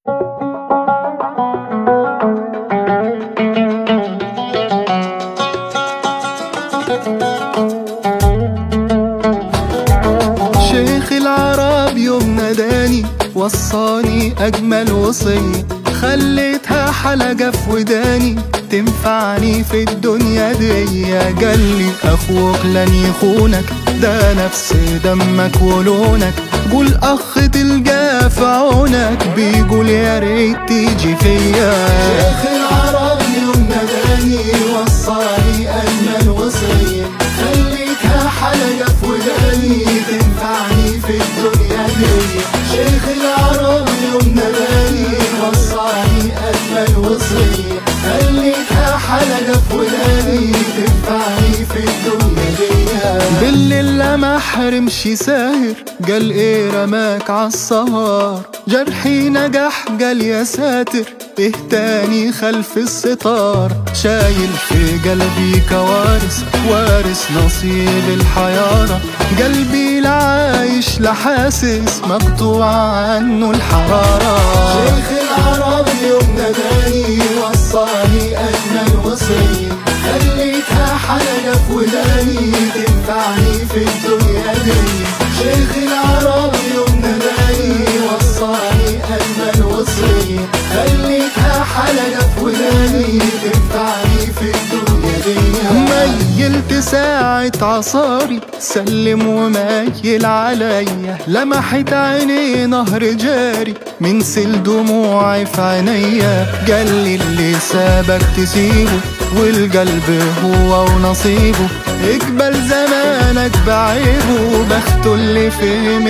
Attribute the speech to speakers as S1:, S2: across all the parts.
S1: شيخ العرب يوم ناداني وصاني أجمل وصية خليتها حلقة في وداني تنفعني في الدنيا دي قال لي أخوك لن يخونك ده نفس دمك ولونك قول أخ تلقاه في عونك بيقول يا ريت تيجي فيا شيخ العرب يوم ناداني وصاني أجمل وصية خليتها حلقة في وداني تنفعني في الدنيا دي شيخ العرب يوم ناداني وصاني أجمل وصية خليتها حلقة في وداني تنفعني في الدنيا دي بالليل لما حرمش ساهر قال ايه رماك عالسهر جرحي نجح قال يا ساتر ايه تاني خلف الستار شايل في قلبي كوارث وارث نصيب الحيارة قلبي لا عايش لا حاسس مقطوع عنه الحرارة شيخ العرب يوم ناداني وصاني أجمل وصية خليتها حلقة في وداني تنفعني في الدنيا دي شيخ العرب يوم ناداني وصاني أجمل وصية خليتها حلقة في وداني تنفعني في الدنيا دي ميلت ساعة عصاري سلم وميل عليا لمحت عيني نهر جاري من سل دموعي في عينيا قال لي اللي سابك تسيبه والقلب هو ونصيبه اقبل زمانك بعيبه بخته اللي فهم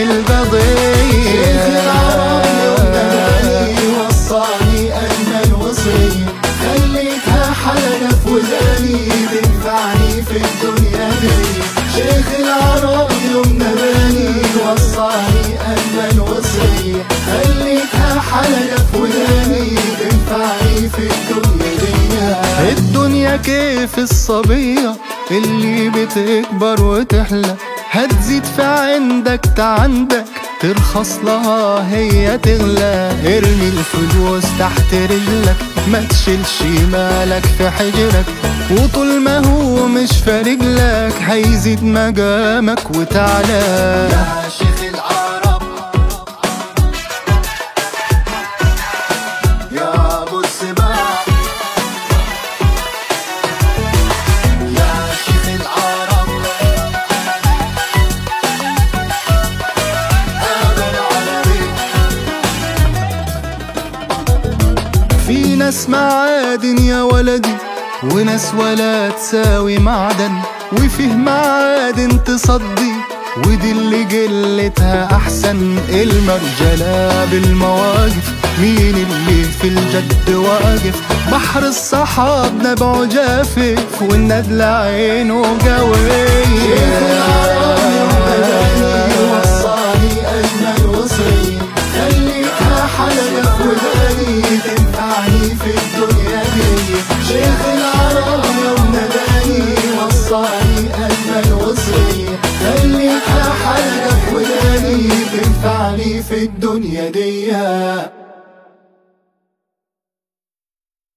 S1: القضية وصاني أجمل وصية خليتها حلقة في وداني تنفعني في الدنيا دي شيخ العرب يوم نباني وصاني أجمل وصية خليتها حلقة في وداني تنفعني في الدنيا دي الدنيا كيف الصبية اللي بتكبر وتحلى هتزيد في عندك تعندك ترخص لها هي تغلى ارمي الفلوس تحت رجلك ما تشيلش مالك في حجرك وطول ما هو مش فارق لك هيزيد مقامك وتعلى
S2: يا شيخ العرب يا ابو السباع يا شيخ العرب انا العربي
S1: في ناس معادن يا ولدي وناس ولا تساوي معدن وفيه معادن تصدي ودي اللي قلتها احسن المرجلة بالمواقف مين اللي في الجد واقف بحر الصحاب نبعه جافف والندل عينه قوية
S2: وصاني اجمل وصية خليتها حلقة في وداني تنفعني في الدنيا دي شيخ العرب يوم ناداني وصاني اجمل وصية خليتها حلقة في وداني تنفعني في الدنيا دي